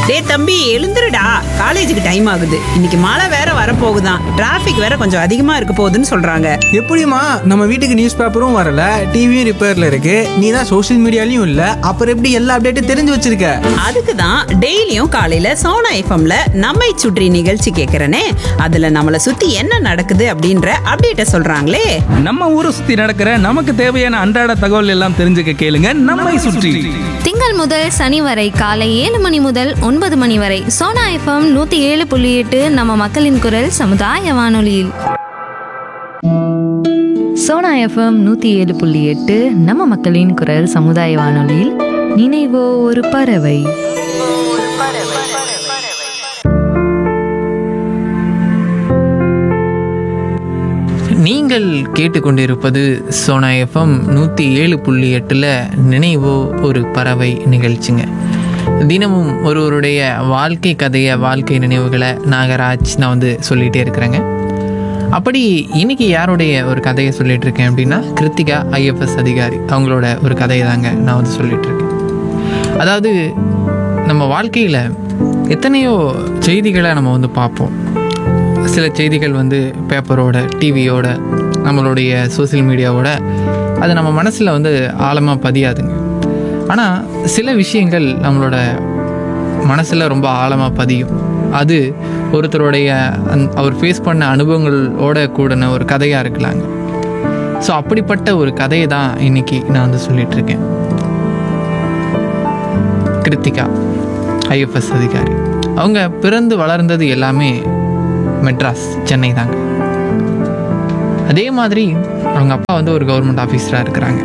டேய் தம்பி எழுந்துருடா காலேஜுக்கு டைம் ஆகுது இன்னைக்கு மழை வேற வரப்போகுதாம் டிராஃபிக் வேற கொஞ்சம் அதிகமா இருக்க போகுதுன்னு சொல்றாங்க எப்படிம்மா நம்ம வீட்டுக்கு நியூஸ் பேப்பரும் வரல டிவியும் ரிப்பேர்ல இருக்கு நீ தான் சோஷியல் மீடியாலையும் இல்ல அப்புறம் எப்படி எல்லா அப்டேட்டும் தெரிஞ்சு வச்சிருக்க அதுக்கு தான் டெய்லியும் காலையில சோனா எஃப்எம்ல நம்மை சுற்றி நிகழ்ச்சி கேட்கறனே அதுல நம்மளை சுத்தி என்ன நடக்குது அப்படின்ற அப்டேட்ட சொல்றாங்களே நம்ம ஊரை சுத்தி நடக்கிற நமக்கு தேவையான அன்றாட தகவல் எல்லாம் தெரிஞ்சுக்க கேளுங்க நம்மை சுற்றி திங்கள் முதல் சனி வரை காலை ஏழு மணி முதல் ஒன்பது மணி வரை சோனா எஃப்எம் நூத்தி ஏழு புள்ளி எட்டு நம்ம மக்களின் குரல் சமுதாய வானொலியில் சோனா எஃப்எம் நூற்றி ஏழு புள்ளி எட்டு நம்ம மக்களின் குரல் சமுதாய வானொலியில் நினைவோ ஒரு பறவை நீங்கள் கேட்டுக்கொண்டிருப்பது சோனா எஃப்எம் நூற்றி ஏழு புள்ளி எட்டில் நினைவோ ஒரு பறவை நிகழ்ச்சிங்க தினமும் ஒருவருடைய வாழ்க்கை கதையை வாழ்க்கை நினைவுகளை நாகராஜ் நான் வந்து சொல்லிகிட்டே இருக்கிறேங்க அப்படி இன்னைக்கு யாருடைய ஒரு கதையை சொல்லிட்டு இருக்கேன் அப்படின்னா கிருத்திகா ஐஎஃப்எஸ் அதிகாரி அவங்களோட ஒரு கதையை தாங்க நான் வந்து சொல்லிட்டு இருக்கேன் அதாவது நம்ம வாழ்க்கையில் எத்தனையோ செய்திகளை நம்ம வந்து பார்ப்போம் சில செய்திகள் வந்து பேப்பரோட டிவியோட நம்மளுடைய சோஷியல் மீடியாவோட அது நம்ம மனசில் வந்து ஆழமாக பதியாதுங்க ஆனால் சில விஷயங்கள் நம்மளோட மனசில் ரொம்ப ஆழமாக பதியும் அது ஒருத்தருடைய அந் அவர் ஃபேஸ் பண்ண அனுபவங்களோட கூடின ஒரு கதையாக இருக்கலாங்க ஸோ அப்படிப்பட்ட ஒரு கதையை தான் இன்னைக்கு நான் வந்து சொல்லிட்டு இருக்கேன் கிருத்திகா ஐஎஃப்எஸ் அதிகாரி அவங்க பிறந்து வளர்ந்தது எல்லாமே மெட்ராஸ் சென்னை தாங்க அதே மாதிரி அவங்க அப்பா வந்து ஒரு கவர்மெண்ட் ஆஃபீஸராக இருக்கிறாங்க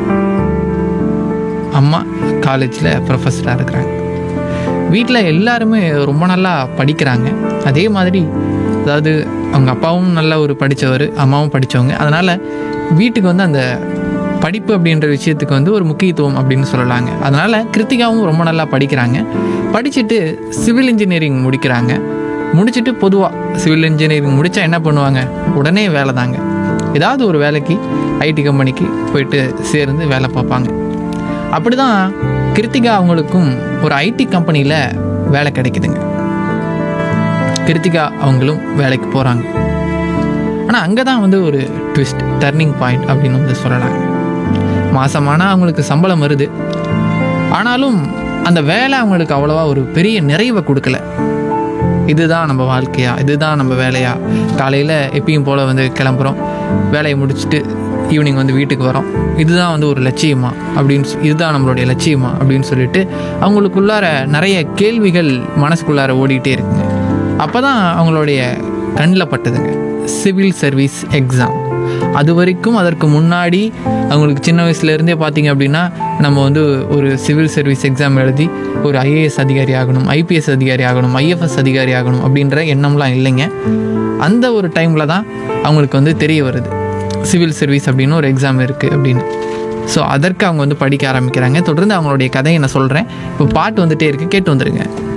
அம்மா காலேஜில் ப்ரொஃபஸராக இருக்கிறாங்க வீட்டில் எல்லாருமே ரொம்ப நல்லா படிக்கிறாங்க அதே மாதிரி அதாவது அவங்க அப்பாவும் நல்ல ஒரு படித்தவர் அம்மாவும் படித்தவங்க அதனால் வீட்டுக்கு வந்து அந்த படிப்பு அப்படின்ற விஷயத்துக்கு வந்து ஒரு முக்கியத்துவம் அப்படின்னு சொல்லலாங்க அதனால் கிருத்திகாவும் ரொம்ப நல்லா படிக்கிறாங்க படிச்சுட்டு சிவில் இன்ஜினியரிங் முடிக்கிறாங்க முடிச்சுட்டு பொதுவாக சிவில் இன்ஜினியரிங் முடித்தா என்ன பண்ணுவாங்க உடனே வேலை தாங்க ஏதாவது ஒரு வேலைக்கு ஐடி கம்பெனிக்கு போயிட்டு சேர்ந்து வேலை பார்ப்பாங்க அப்படி தான் கிருத்திகா அவங்களுக்கும் ஒரு ஐடி கம்பெனியில் வேலை கிடைக்குதுங்க கிருத்திகா அவங்களும் வேலைக்கு போகிறாங்க ஆனால் அங்கே தான் வந்து ஒரு ட்விஸ்ட் டர்னிங் பாயிண்ட் அப்படின்னு வந்து சொல்லலாம் மாசமானா அவங்களுக்கு சம்பளம் வருது ஆனாலும் அந்த வேலை அவங்களுக்கு அவ்வளோவா ஒரு பெரிய நிறைவை கொடுக்கல இதுதான் நம்ம வாழ்க்கையா இதுதான் நம்ம வேலையா காலையில் எப்பயும் போல் வந்து கிளம்புறோம் வேலையை முடிச்சுட்டு ஈவினிங் வந்து வீட்டுக்கு வரோம் இதுதான் வந்து ஒரு லட்சியமா அப்படின்னு சொ- இதுதான் நம்மளுடைய லட்சியமா அப்படின்னு சொல்லிட்டு அவங்களுக்குள்ளார நிறைய கேள்விகள் மனசுக்குள்ளார ஓடிட்டே இருக்குங்க அப்போ தான் அவங்களுடைய கண்ணில் பட்டதுங்க சிவில் சர்வீஸ் எக்ஸாம் அது வரைக்கும் அதற்கு முன்னாடி அவங்களுக்கு சின்ன வயசுலேருந்தே பார்த்தீங்க அப்படின்னா நம்ம வந்து ஒரு சிவில் சர்வீஸ் எக்ஸாம் எழுதி ஒரு ஐஏஎஸ் அதிகாரி ஆகணும் ஐபிஎஸ் அதிகாரி ஆகணும் ஐஎஃப்எஸ் அதிகாரி ஆகணும் அப்படின்ற எண்ணம்லாம் இல்லைங்க அந்த ஒரு டைமில் தான் அவங்களுக்கு வந்து தெரிய வருது சிவில் சர்வீஸ் அப்படின்னு ஒரு எக்ஸாம் இருக்குது அப்படின்னு ஸோ அதற்கு அவங்க வந்து படிக்க ஆரம்பிக்கிறாங்க தொடர்ந்து அவங்களுடைய கதையை நான் சொல்கிறேன் இப்போ பாட்டு வந்துட்டே இருக்குது கேட்டு வந்துருங்க